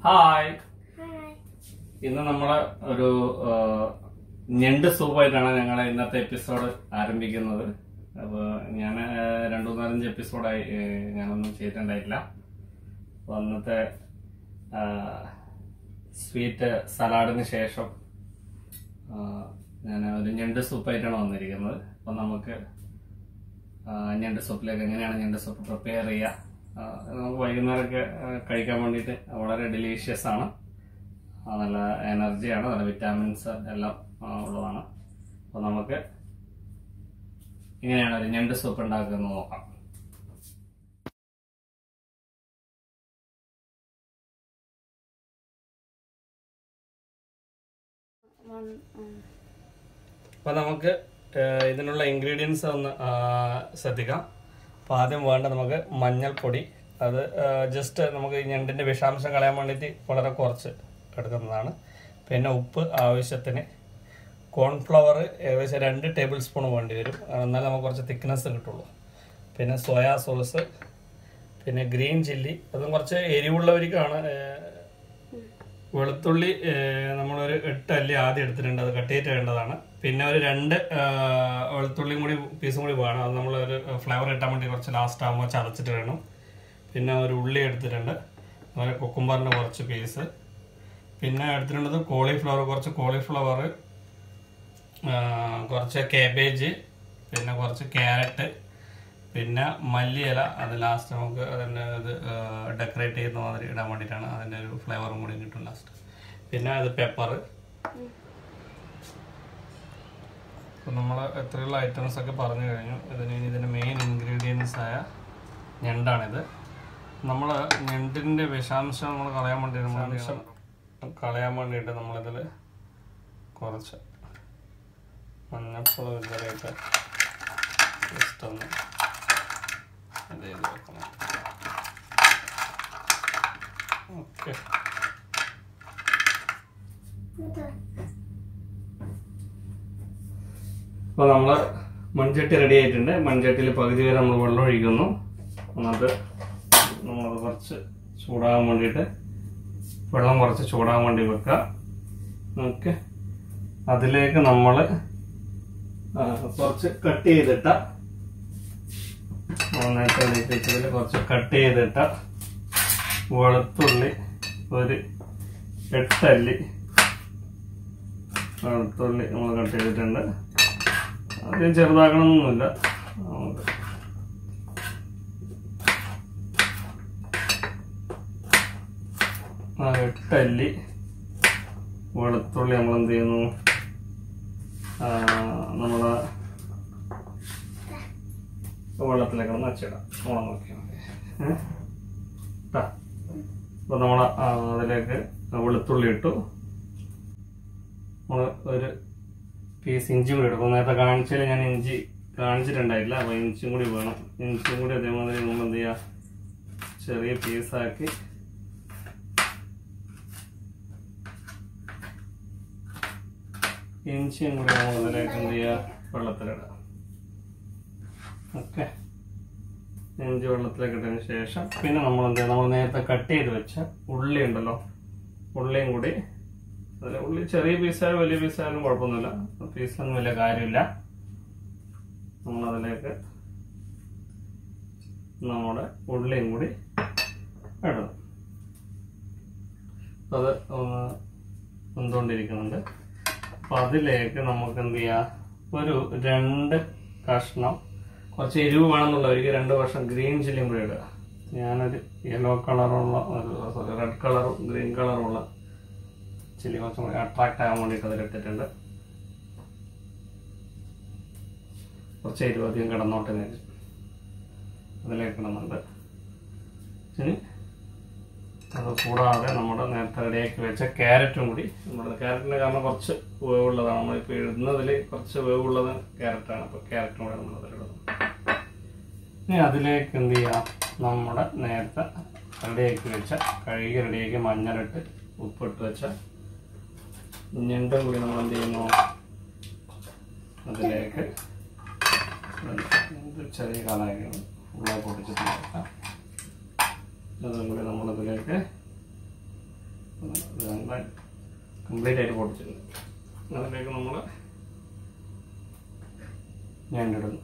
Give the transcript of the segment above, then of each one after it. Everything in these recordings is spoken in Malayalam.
ഹായ് ഇന്ന് നമ്മള് ഒരു ആ, ഞണ്ട് സൂപ്പായിട്ടാണ് ഞങ്ങൾ ഇന്നത്തെ എപ്പിസോഡ് ആരംഭിക്കുന്നത് അപ്പൊ ഞാൻ രണ്ടു നാലഞ്ച് എപ്പിസോഡായി ഏ, ഞാനൊന്നും ചെയ്തിട്ടുണ്ടായിട്ടില്ല അപ്പൊ അന്നത്തെ സ്വീറ്റ് സലാഡിന് ശേഷം ഞാൻ ഒരു ഞണ്ട് സൂപ്പായിട്ടാണ് വന്നിരിക്കുന്നത് അപ്പൊ നമുക്ക് ആ, ഞണ്ട് സൂപ്പിലേക്ക് എങ്ങനെയാണ് ഞണ്ട് സൂപ്പ് പ്രിപ്പയർ ചെയ്യുക ആ, നമുക്ക് വൈകുന്നേരമൊക്കെ ആ, കഴിക്കാൻ വേണ്ടിയിട്ട് വളരെ ഡെലീഷ്യസ് ആണ് ആ, നല്ല എനർജിയാണ് നല്ല വിറ്റാമിൻസ് എല്ലാം ആ, ഉള്ളതാണ് അപ്പോൾ നമുക്ക് എങ്ങനെയാണ് ഒരു ഞണ്ട് സൂപ്പ് ഉണ്ടാക്കുന്നത് നോക്കാം അപ്പോൾ നമുക്ക് ഏഹ്, ഇതിനുള്ള ഇൻഗ്രീഡിയൻസ് ഒന്ന് ആ, ശ്രദ്ധിക്കാം അപ്പോൾ ആദ്യം വേണ്ട നമുക്ക് മഞ്ഞൾപ്പൊടി അത് ജസ്റ്റ് നമുക്ക് ഈ ഞണ്ടിൻ്റെ വിഷാംശം കളയാൻ വേണ്ടിയിട്ട് വളരെ കുറച്ച് എടുക്കുന്നതാണ് പിന്നെ ഉപ്പ് ആവശ്യത്തിന് കോൺഫ്ലവർ ഏകദേശം രണ്ട് ടേബിൾ സ്പൂൺ വേണ്ടി വരും എന്നാൽ നമുക്ക് കുറച്ച് തിക്നെസ് കിട്ടുള്ളൂ പിന്നെ സോയാ സോസ് പിന്നെ ഗ്രീൻ ചില്ലി അതും കുറച്ച് എരിവുള്ളവർക്കാണ് ഏഹ്, വെളുത്തുള്ളി ഏഹ്, നമ്മളൊരു എട്ട് അല്ലി ആദ്യം എടുത്തിട്ടുണ്ട് അത് കട്ട് ചെയ്തിട്ട് വേണ്ടതാണ് പിന്നെ ഒരു രണ്ട് ആഹ്, വെളുത്തുള്ളിയും കൂടി പീസും കൂടി വേണം അത് നമ്മളൊരു ഫ്ലേവർ കിട്ടാൻ വേണ്ടി കുറച്ച് ലാസ്റ്റ് ആകുമ്പോൾ ചതച്ചിട്ട് വേണം പിന്നെ ഒരു ഉള്ളി എടുത്തിട്ടുണ്ട് അതുപോലെ കുക്കുംബറിൻ്റെ കുറച്ച് പീസ് പിന്നെ എടുത്തിട്ടുള്ളത് കോളിഫ്ലവർ കുറച്ച് കോളിഫ്ലവർ കുറച്ച് കാബേജ് പിന്നെ കുറച്ച് ക്യാരറ്റ് പിന്നെ മല്ലിയില അത് ലാസ്റ്റ് നമുക്ക് അതിൻ്റെ ഇത് ഡെക്കറേറ്റ് ചെയ്യുന്ന മാതിരി ഇടാൻ വേണ്ടിയിട്ടാണ് അതിൻ്റെ ഒരു ഫ്ലേവറും കൂടി കിട്ടും ലാസ്റ്റ് പിന്നെ അത് പെപ്പർ അപ്പോൾ നമ്മൾ എത്രയുള്ള ഐറ്റംസ് ഒക്കെ പറഞ്ഞു കഴിഞ്ഞു ഇതിന് ഇനി ഇതിൻ്റെ മെയിൻ ഇൻഗ്രീഡിയൻസ് ആയ ഞണ്ടാണിത് നമ്മൾ ഞണ്ടിൻ്റെ വിഷാംശം നമ്മൾ കളയാൻ വേണ്ടി വിഷാംശം കളയാൻ വേണ്ടിയിട്ട് നമ്മളിതിൽ കുറച്ച് മഞ്ഞപ്പൊടി വിതറിയിട്ട് ജസ്റ്റ് ഒന്ന് ഇത് ചെയ്ത് വെക്കണം ഓക്കെ അപ്പോൾ നമ്മൾ മൺചട്ടി റെഡി ആയിട്ടുണ്ട് മൺചട്ടിയിൽ പകുതി വരെ നമ്മൾ വെള്ളം ഒഴിക്കുന്നു എന്നിട്ട് നമ്മളത് കുറച്ച് ചൂടാകാൻ വേണ്ടിയിട്ട് വെള്ളം കുറച്ച് ചൂടാകാൻ വേണ്ടി വെക്കുക ഓക്കെ അതിലേക്ക് നമ്മൾ കുറച്ച് കട്ട് ചെയ്തിട്ട നേരത്തെ വെച്ചതിൽ കുറച്ച് കട്ട് ചെയ്തിട്ട വെളുത്തുള്ളി ഒരു എട്ടല്ലി വെളുത്തുള്ളി നമ്മൾ കട്ട് ചെയ്തിട്ടുണ്ട് അധികം ചെറുതാക്കണമെന്നൊന്നുമില്ല നമുക്ക് ആ എട്ടല്ലി വെളുത്തുള്ളി നമ്മൾ എന്ത് ചെയ്യുന്നു നമ്മൾ വെള്ളത്തിലേക്ക് ഒന്ന് വെച്ചിടാം നമ്മളെ നോക്കിയാൽ മതി ഏഹ് അപ്പോൾ നമ്മൾ അതിലേക്ക് വെളുത്തുള്ളി ഇട്ടു നമ്മൾ ഒരു പീസ് ഇഞ്ചി കൂടി എടുക്കും നേരത്തെ കാണിച്ചാൽ ഞാൻ ഇഞ്ചി കാണിച്ചിട്ടുണ്ടായില്ല അപ്പോൾ ഇഞ്ചിയും കൂടി വേണം ഇഞ്ചിയും കൂടി അതേമാതിരി നമ്മൾ എന്ത് ചെയ്യുക ചെറിയ പീസാക്കി ഇഞ്ചിയും കൂടി നമ്മൾ അതിലേക്ക് എന്ത് ചെയ്യുക വെള്ളത്തിലിടാം ഓക്കെ ഇഞ്ചി വെള്ളത്തിലേക്ക് ഇട്ടതിന് ശേഷം പിന്നെ നമ്മൾ എന്ത് ചെയ്യുക നമ്മൾ നേരത്തെ കട്ട് ചെയ്ത് വെച്ച ഉള്ളി ഉണ്ടല്ലോ ഉള്ളിയും കൂടി അതിൽ ഉള്ളി ചെറിയ പീസായാലും വലിയ പീസായാലും കുഴപ്പമൊന്നുമില്ല പീസൊന്നും വലിയ കാര്യമില്ല നമ്മളതിലേക്ക് നമ്മുടെ ഉള്ളിയും കൂടി ഇടണം അത് ഒന്ന് വെന്തുകൊണ്ടിരിക്കുന്നുണ്ട് അപ്പം അതിലേക്ക് നമുക്ക് എന്ത് ചെയ്യാം ഒരു രണ്ട് കഷ്ണം കുറച്ച് എരിവ് വേണമെന്നുള്ളവർക്ക് രണ്ട് വർഷം ഗ്രീൻ ചില്ലിയും കൂടി ഇടുക ഞാനൊരു യെല്ലോ കളറുള്ള ഒരു സോറി റെഡ് കളറും ഗ്രീൻ കളറുള്ള ചില്ലി കുറച്ചും കൂടി അട്രാക്ട് ആകാൻ വേണ്ടിയിട്ട് അതിലിട്ടിട്ടുണ്ട് കുറച്ച് എരിവ് അധികം കിടന്നോട്ടെ എന്ന് വിചാരിച്ചു. അതിലേക്ക് ഇടുന്നുണ്ട് ഇനി അത് കൂടാതെ നമ്മുടെ നേരത്തെ റെഡിയാക്കി വെച്ച ക്യാരറ്റും കൂടി നമ്മുടെ ക്യാരറ്റിന് കാരണം കുറച്ച് വേവുള്ളതാണ് നമ്മളിപ്പോൾ ഇടുന്നതിൽ കുറച്ച് വേവുള്ളത് ക്യാരറ്റാണ് അപ്പോൾ ക്യാരറ്റും കൂടെ നമ്മൾ അതിലിടുന്നത് ഇനി അതിലേക്ക് എന്ത് ചെയ്യാം നമ്മുടെ നേരത്തെ റെഡിയാക്കി വെച്ച കഴുകി റെഡിയാക്കി മഞ്ഞളിട്ട് ഉപ്പിട്ട് വെച്ച ഞണ്ടും കൂടി നമ്മൾ എന്ത് ചെയ്യുന്നു അതിലേക്ക് ഇത് ചെറിയ കാലായിരുന്നു ഉള്ള പൊട്ടിച്ചിട്ട് നോക്കാം അതും കൂടി നമ്മളതിലേക്ക് കംപ്ലീറ്റ് ആയിട്ട് പൊട്ടിച്ചിട്ടുണ്ട് അതിലേക്ക് നമ്മൾ ഞണ്ടിടുന്നു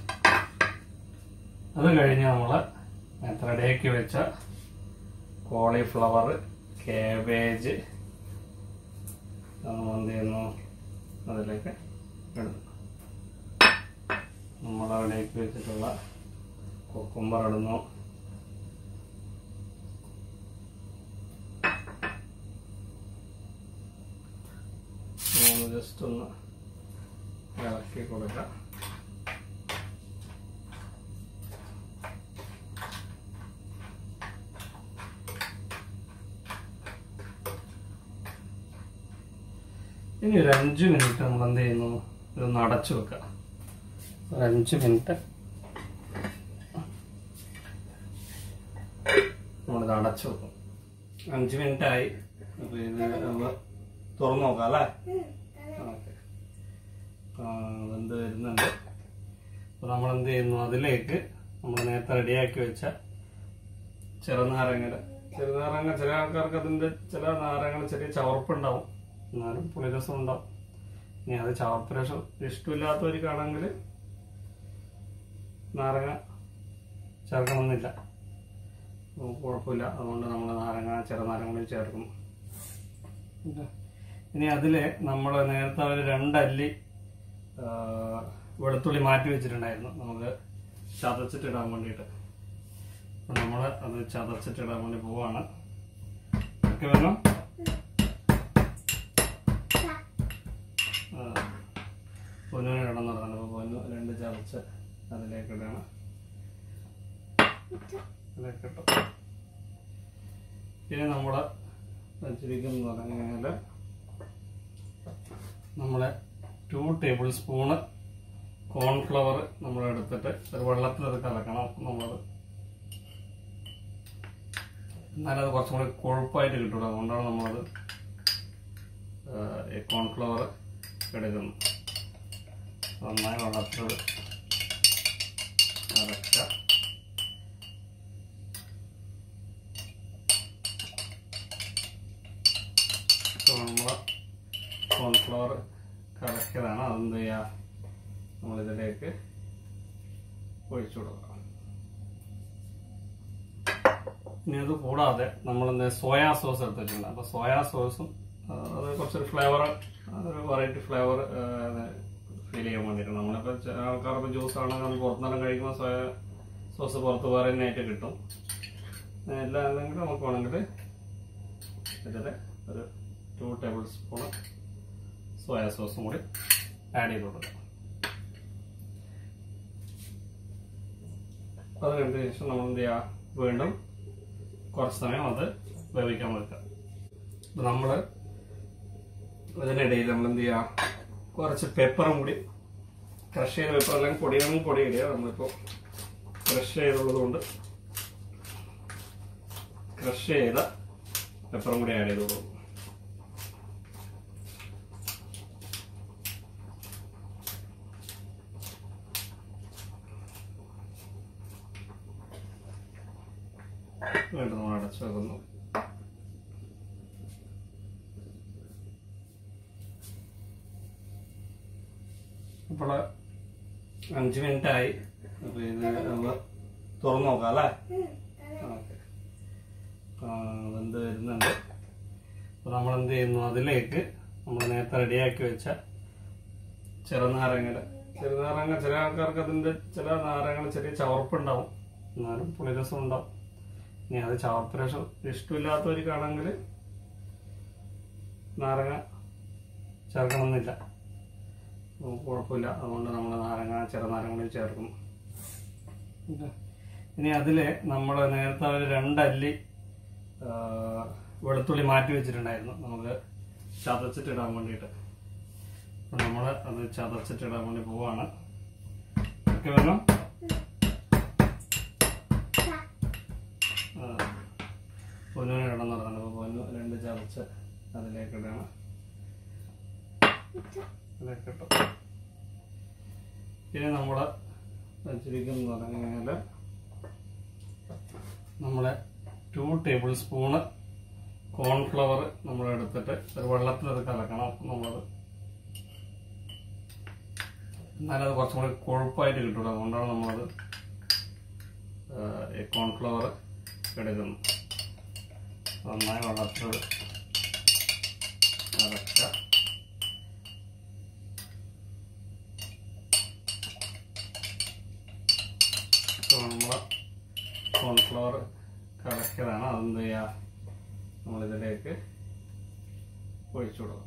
അത് കഴിഞ്ഞ് നമ്മൾ നേരത്തെ റെഡിയാക്കി വെച്ച കോളിഫ്ലവർ കാബേജ് എന്ത് ചെയ്യുന്നു അതിലേക്ക് ഇടുന്നു നമ്മൾ അവിടേക്ക് വെച്ചിട്ടുള്ള കുക്കുംബർ ഇടുന്നു ജസ്റ്റ് ഒന്ന് ഇളക്കി കൊടുക്കാം ഇനി ഒരു അഞ്ച് മിനിറ്റ് നമ്മൾ എന്ത് ചെയ്യുന്നു ഇതൊന്ന് അടച്ചു വെക്കാം ഒരു അഞ്ച് മിനിറ്റ് നമ്മളിത് അടച്ചു വെക്കും അഞ്ച് മിനിറ്റ് ആയി അപ്പൊ ഇത് നമ്മൾ തുറന്നു നോക്കാം അല്ലേ ഓക്കെ വെന്ത് വരുന്നുണ്ട് അപ്പൊ നമ്മൾ എന്ത് ചെയ്യുന്നു അതിലേക്ക് നമ്മൾ നേരത്തെ റെഡിയാക്കി വെച്ച ചെറുനാരങ്ങയുടെ ചെറുനാരങ്ങ ചില ആൾക്കാർക്ക് അതിന്റെ ചില നാരങ്ങൾ ചെറിയ ചവർപ്പുണ്ടാവും എന്നാലും പുളിരസം ഉണ്ടാവും ഇനി അത് ചവർപ്പ് രസം ഇഷ്ടമില്ലാത്തവർക്കാണെങ്കിൽ നാരങ്ങ ചേർക്കണമെന്നില്ല നമുക്ക് കുഴപ്പമില്ല അതുകൊണ്ട് നമ്മൾ നാരങ്ങ ചെറുനാരങ്ങളിൽ ചേർക്കുന്നു ഇത് ഇനി അതിൽ നമ്മൾ നേരത്തെ ഒരു രണ്ടല്ലി ആ, വെളുത്തുള്ളി മാറ്റി വെച്ചിട്ടുണ്ടായിരുന്നു നമുക്ക് ചതച്ചിട്ടിടാൻ വേണ്ടിയിട്ട് അപ്പം നമ്മൾ അത് ചതച്ചിട്ടിടാൻ വേണ്ടി പോവാണ് ഓക്കെ വേണം പൊന്നുവിന് കിടന്നു പറഞ്ഞത് അപ്പോൾ പൊന്നു രണ്ട് ചതച്ച് അതിലേക്ക് ഇടണം അതിലേക്ക് ഇട്ടു ഇനി നമ്മൾ വെച്ചിരിക്കുന്നത് പറഞ്ഞു കഴിഞ്ഞാൽ നമ്മളെ ടു ടേബിൾ സ്പൂണ് കോൺഫ്ലവർ നമ്മൾ എടുത്തിട്ട് ഒരു വെള്ളത്തിൽ അത് കലക്കണം നമ്മളത് എന്നാലും അത് കുറച്ചും കൂടി കൊഴുപ്പായിട്ട് കിട്ടുള്ളൂ അതുകൊണ്ടാണ് നമ്മളത് ഈ കോൺഫ്ലവർ എടുക്കുന്നത് നന്നായി വെള്ളത്തിൽ കലക്കുക ഇപ്പോൾ നമ്മൾ കോൺഫ്ലവർ കലക്കിയതാണ് അതെന്ത് ചെയ്യുക നമ്മളിതിലേക്ക് ഒഴിച്ചു കൊടുക്കാം ഇനി അത് കൂടാതെ നമ്മളെന്ത് സോയാ സോസ് എടുത്തിട്ടുണ്ട് അപ്പോൾ സോയാ സോസും ആ, അത് കുറച്ചൊരു ഫ്ലേവർ ഒരു വെറൈറ്റി ഫ്ലേവർ ഫീൽ ചെയ്യാൻ വേണ്ടിയിട്ടാണ് നമ്മളിപ്പോൾ ചില ആൾക്കാർക്ക് ജ്യൂസ് ആണെങ്കിൽ നമ്മൾ പുറത്തുനിന്നെല്ലാം കഴിക്കുമ്പോൾ സോയ സോസ് പുറത്ത് വേറെ തന്നെയായിട്ട് കിട്ടും എല്ലാം അല്ലെങ്കിൽ നമുക്ക് വേണമെങ്കിൽ ഇതിൽ ഒരു ടു ടേബിൾ സ്പൂൺ സോയാ സോസും കൂടി ആഡ് ചെയ്ത് കൊടുക്കാം അത് കഴിഞ്ഞ ശേഷം നമ്മൾ എന്ത് ചെയ്യുക വീണ്ടും കുറച്ച് സമയം അത് വേവിക്കാൻ വെക്കുക അപ്പം നമ്മൾ ഇതിനിടയിൽ നമ്മൾ എന്ത് ചെയ്യുക കുറച്ച് പെപ്പറും കൂടി ക്രഷ് ചെയ്ത പെപ്പർ അല്ലെങ്കിൽ പൊടിയൊന്നും പൊടി ഇടുക നമ്മളിപ്പോൾ ക്രഷ് ചെയ്തുള്ളത് കൊണ്ട് ക്രഷ് ചെയ്ത പെപ്പറും കൂടി ആഡ് ചെയ്ത് കൊടുക്കും വീണ്ടും നമ്മൾ അടച്ചു വെക്കുന്നു അപ്പോൾ അഞ്ച് മിനിറ്റ് ആയി അപ്പോൾ ഇത് നമ്മൾ തുറന്നു നോക്കാം അല്ലേ ഓക്കെ വെന്ത് വരുന്നുണ്ട് അപ്പോൾ നമ്മൾ എന്ത് ചെയ്യുന്നു അതിലേക്ക് നമ്മൾ നേരത്തെ റെഡിയാക്കി വെച്ച ചെറുനാരങ്ങയുടെ ചെറുനാരങ്ങ ചില ആൾക്കാർക്ക് അതിൻ്റെ ചില നാരങ്ങൾ ചെറിയ ചവർപ്പുണ്ടാവും എന്നാലും പുളിരസം ഉണ്ടാവും ഇനി അത് ചവർപ്പ് രസം ഇഷ്ടമില്ലാത്തവർക്കാണെങ്കിൽ നാരങ്ങ ചേർക്കണമെന്നില്ല നമുക്ക് കുഴപ്പമില്ല അതുകൊണ്ട് നമ്മൾ നാരങ്ങ ചെറുനാരങ്ങളിൽ ചേർക്കും ഇത് ഇനി അതിൽ നമ്മൾ നേരത്തെ ഒരു രണ്ടല്ലി ആ, വെളുത്തുള്ളി മാറ്റി വെച്ചിട്ടുണ്ടായിരുന്നു നമുക്ക് ചതച്ചിട്ടിടാൻ വേണ്ടിയിട്ട് അപ്പം നമ്മൾ അത് ചതച്ചിട്ടിടാൻ വേണ്ടി പോവാണ് ഓക്കെ വേണം പൊന്നുവിന് കിടന്നു പറഞ്ഞു അപ്പോൾ പൊന്നു രണ്ട് ചതച്ച് അതിലേക്ക് ഇടണം അതിലേക്ക് ഇട്ടു ഇനി നമ്മൾ വെച്ചിരിക്കുന്നത് പറഞ്ഞു കഴിഞ്ഞാൽ നമ്മളെ ടു ടേബിൾ സ്പൂണ് കോൺഫ്ലവർ നമ്മൾ എടുത്തിട്ട് ഒരു വെള്ളത്തിൽ അത് കലക്കണം നമ്മളത് എന്നാലും അത് കുറച്ചും കൂടി കൊഴുപ്പായിട്ട് കിട്ടുള്ളൂ അതുകൊണ്ടാണ് നമ്മളത് ആ, ഈ കോൺഫ്ലവർ എടുക്കുന്നത് നന്നായി വെള്ളത്തിൽ കലക്കുക ഇപ്പോൾ നമ്മൾ കോൺഫ്ലവർ കലക്കിയതാണ് അതെന്ത് ചെയ്യുക നമ്മളിതിലേക്ക് ഒഴിച്ചു കൊടുക്കാം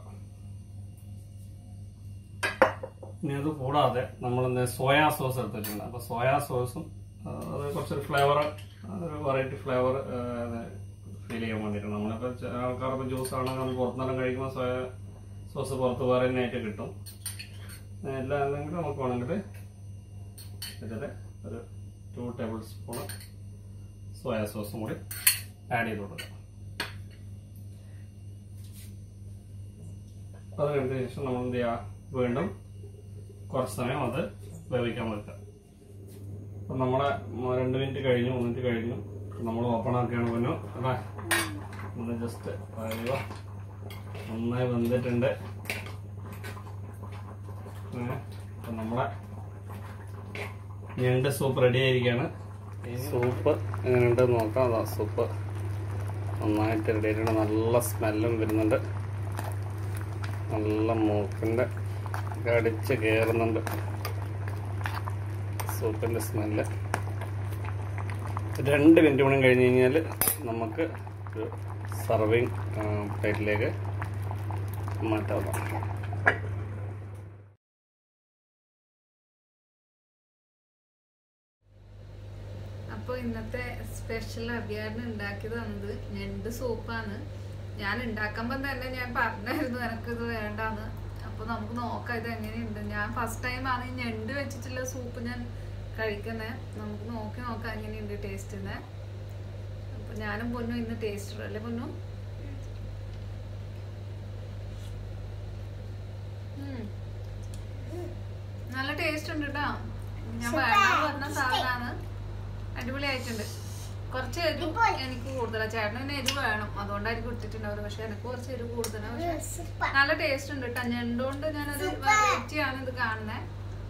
ഇനി അത് കൂടാതെ നമ്മൾ എന്താ സോയാ സോസ് എടുത്തിട്ടുണ്ട് അപ്പോൾ സോയാ സോസും ആ, അത് കുറച്ചൊരു ഫ്ലേവർ ഒരു വെറൈറ്റി ഫ്ലേവർ ഫീൽ ചെയ്യാൻ വേണ്ടിയിട്ടാണ് നമ്മളിപ്പോൾ ചില ആൾക്കാർക്ക് ജ്യൂസ് ആണെങ്കിൽ നമ്മൾ പുറത്തുനിന്നെല്ലാം കഴിക്കുമ്പോൾ സോയ സോസ് പുറത്ത് വേറെ തന്നെ ആയിട്ട് കിട്ടും എല്ലാം അല്ലെങ്കിൽ നമുക്ക് വേണമെങ്കിൽ ഇതിൽ ഒരു ടു ടേബിൾ സ്പൂൺ സോയാ സോസും കൂടി ആഡ് ചെയ്ത് കൊടുക്കാം അത് കഴിഞ്ഞ ശേഷം നമ്മൾ എന്ത് ചെയ്യുക വീണ്ടും കുറച്ച് സമയം അത് വേവിക്കാൻ വെക്കുക അപ്പം നമ്മുടെ മ- രണ്ട് മിനിറ്റ് കഴിഞ്ഞു മൂന്ന് മിനിറ്റ് കഴിഞ്ഞു നമ്മൾ ഓപ്പൺ ആക്കിയാണ് പറഞ്ഞു അല്ലേ ഒന്ന് ജസ്റ്റ് പറയുക നന്നായി വെന്തിട്ടുണ്ട് ഏ, അപ്പം നമ്മുടെ ഞണ്ട് സൂപ്പ് റെഡി ആയിരിക്കുകയാണ് സൂപ്പ് എങ്ങനെയുണ്ട് നോക്കാം അതാ സൂപ്പ് നന്നായിട്ട് റെഡി ആയിട്ടുണ്ട് നല്ല സ്മെല്ലും വരുന്നുണ്ട് നല്ല മൂക്കിൻ്റെ കടിച്ച് കയറുന്നുണ്ട് സൂപ്പിൻ്റെ സ്മെല്ല് രണ്ട് മിനിറ്റ് മണി കഴിഞ്ഞ് കഴിഞ്ഞാൽ നമുക്ക് ഒരു സർവിങ് പ്ലേറ്റിലേക്ക് മാറ്റാവുന്നതാണ് അപ്പോൾ ഇന്നത്തെ സ്പെഷ്യൽ അഭിയാറിന് ഉണ്ടാക്കിയത് വന്നത് ഞണ്ട് സൂപ്പാണ് ഞാൻ ഉണ്ടാക്കുമ്പോൾ തന്നെ ഞാൻ പറഞ്ഞായിരുന്നു എനിക്കിത് വേണ്ടാന്ന് അപ്പോൾ നമുക്ക് നോക്കാം ഇത് എങ്ങനെയുണ്ട് ഞാൻ ഫസ്റ്റ് ടൈം ആണ് ഈ ഞണ്ട് വെച്ചിട്ടുള്ള സൂപ്പ് ഞാൻ കഴിക്കുന്നത് നമുക്ക് നോക്കി നോക്കാം എങ്ങനെയുണ്ട് ടേസ്റ്റ് അപ്പോൾ ഞാനും പൊന്നു ഇന്ന് ടേസ്റ്റ് അല്ലേ പൊന്നു ഉം. നല്ല ടേസ്റ്റ് ഉണ്ട് കേട്ടോ ഞാൻ വേണ്ടാന്ന് പറഞ്ഞ സാധനമാണ് അടിപൊളിയായിട്ടുണ്ട് കുറച്ച് എരിവ് എനിക്ക് കൂടുതലാണ് ചേട്ടന് പിന്നെ എരിവ് വേണം അതുകൊണ്ടായിരിക്കും ഇട്ടിട്ടുണ്ടാവുന്നത് പക്ഷെ എനിക്ക് കുറച്ച് എരിവ് കൂടുതലാണ് പക്ഷെ നല്ല ടേസ്റ്റ് ഉണ്ട് കേട്ടോ ഞണ്ടുകൊണ്ട് ഞാനൊരു വെറൈറ്റി ആണ് ഇത് കാണുന്നത്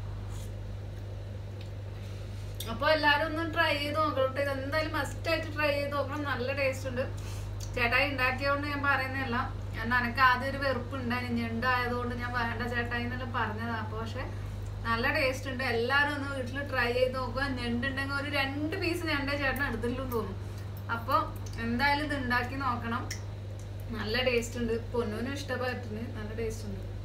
അപ്പൊ എല്ലാരും ഒന്ന് ട്രൈ ചെയ്ത് നോക്കണം ഇത് എന്തായാലും മസ്റ്റ് ആയിട്ട് ട്രൈ ചെയ്ത് നോക്കണം നല്ല ടേസ്റ്റ് ഉണ്ട് ചേട്ടായി ഉണ്ടാക്കിയതുകൊണ്ട് ഞാൻ പറയുന്നതല്ല എന്നാൽ എനിക്ക് ആദ്യം ഒരു വെറുപ്പ് ഉണ്ടായിരുന്നു ഞണ്ടായതുകൊണ്ട് ഞാൻ വേണ്ട ചേട്ടായി എന്നെല്ലാം പറഞ്ഞതാ അപ്പൊ പക്ഷെ നല്ല ടേസ്റ്റ് ഉണ്ട് എല്ലാരും ഒന്ന് വീട്ടിൽ ട്രൈ ചെയ്ത് നോക്കുക ഞണ്ടുണ്ടെങ്കിൽ ഒരു രണ്ട് പീസ് ഞണ്ടേ ചേട്ടൻ എടുത്തില്ലും തോന്നും അപ്പൊ എന്തായാലും ഇത് ഉണ്ടാക്കി നോക്കണം നല്ല ടേസ്റ്റ് ഉണ്ട് പൊന്നൂനും ഇഷ്ടപ്പെട്ടിന് നല്ല ടേസ്റ്റ് ഉണ്ട്